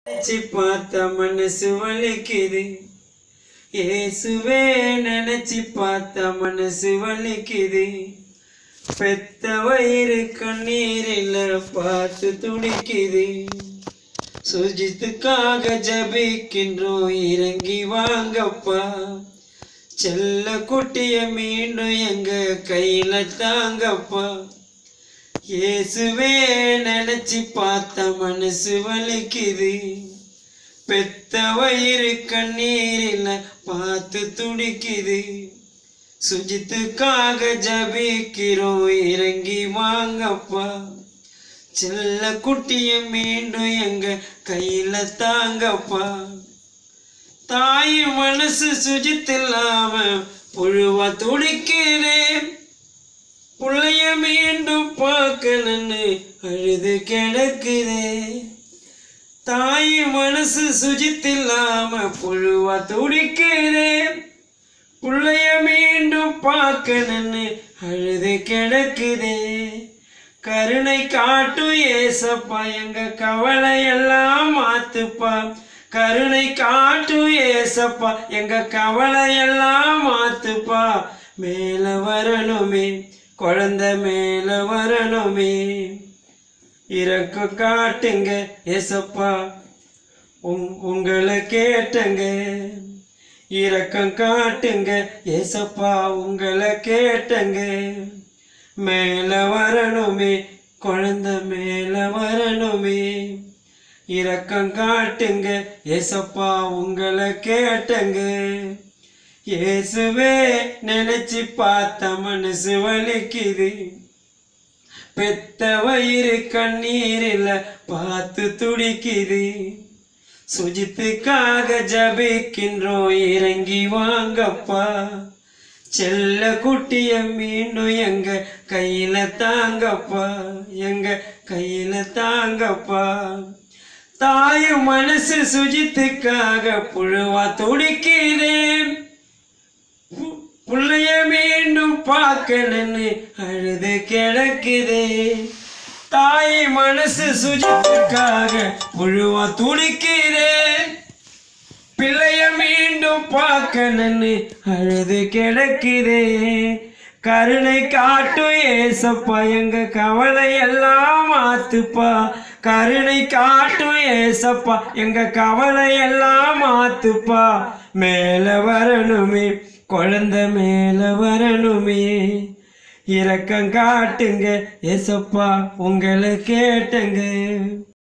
நினைச்சு பார்த்த மனசு வலிக்குது இயேசுவே நினைச்சு பார்த்த மனசு வலிக்குது பெத்த வயிறு கண்ணீரில் பார்த்து துடிக்குது சுஜித்துக்காக ஜபிக்கின்றோம் இறங்கி வாங்கப்பா செல்ல குட்டிய மீண்டும் எங்க கையில தாங்கப்பா இயேசுவே நினைச்சு பார்த்த மனசு வலிக்குது பெத்த வயிறு கண்ணீரில் பார்த்து துடிக்குது சுஜித்துக்காக ஜபிக்கிறோம் இறங்கி வாங்கப்பா செல்ல குட்டிய மீண்டும் எங்க கையில தாங்கப்பா தாய் மனசு சுஜித்தில்லாம புழுவா துடிக்கிறேன் புள்ளைய மீண்டும் பார்க்கணுன்னு அழுது கிடக்குதே தாய் மனசு சுஜித்தில்லாம புழுவா துடிக்கிறேன் புள்ளைய மீண்டும் பார்க்கணுன்னு அழுது கிடக்குதே கருணை காட்டு ஏசப்பா எங்க கவலை எல்லாம் மாத்துப்பா கருணை காட்டு ஏசப்பா எங்க கவலை எல்லாம் மாத்துப்பா மேல வரணுமே குழந்தை மேல வரணுமே இறக்க காட்டுங்க ஏசப்பா உங் உங்களை கேட்டங்க இரக்கம் காட்டுங்க ஏசப்பா உங்களை கேட்டங்க மேல வரணுமே குழந்தை மேல வரணுமே இரக்கம் காட்டுங்க ஏசப்பா உங்களை கேட்டங்க இயேசுவே நினைச்சு பார்த்த மனசு வலிக்குது பெத்த வயிறு கண்ணீரில் பார்த்து துடிக்குது சுஜித்துக்காக ஜபிக்கின்றோம் இறங்கி வாங்கப்பா செல்ல குட்டிய மீண்டும் எங்க கையில தாங்கப்பா எங்க கையில தாங்கப்பா தாய் மனசு சுஜித்துக்காக புழுவா துடிக்கிறேன் பு- புள்ளைய மீண்டும் பார்க்கணுன்னு அழுது கிடக்குதே தாய் மனசு சுஜித்துக்காக புழுவா துடிக்கிறேன் பிள்ளைய மீண்டும் பார்க்கணுன்னு அழுது கிடக்குதே கருணை காட்டு ஏசப்பா எங்க கவலை எல்லாம் மாத்துப்பா கருணை காட்டு ஏசப்பா எங்க கவலை எல்லாம் மாத்துப்பா மேல வரணுமே குழந்தை மேல வரணுமே இரக்கம் காட்டுங்க ஏசப்பா உங்களை கேட்டங்க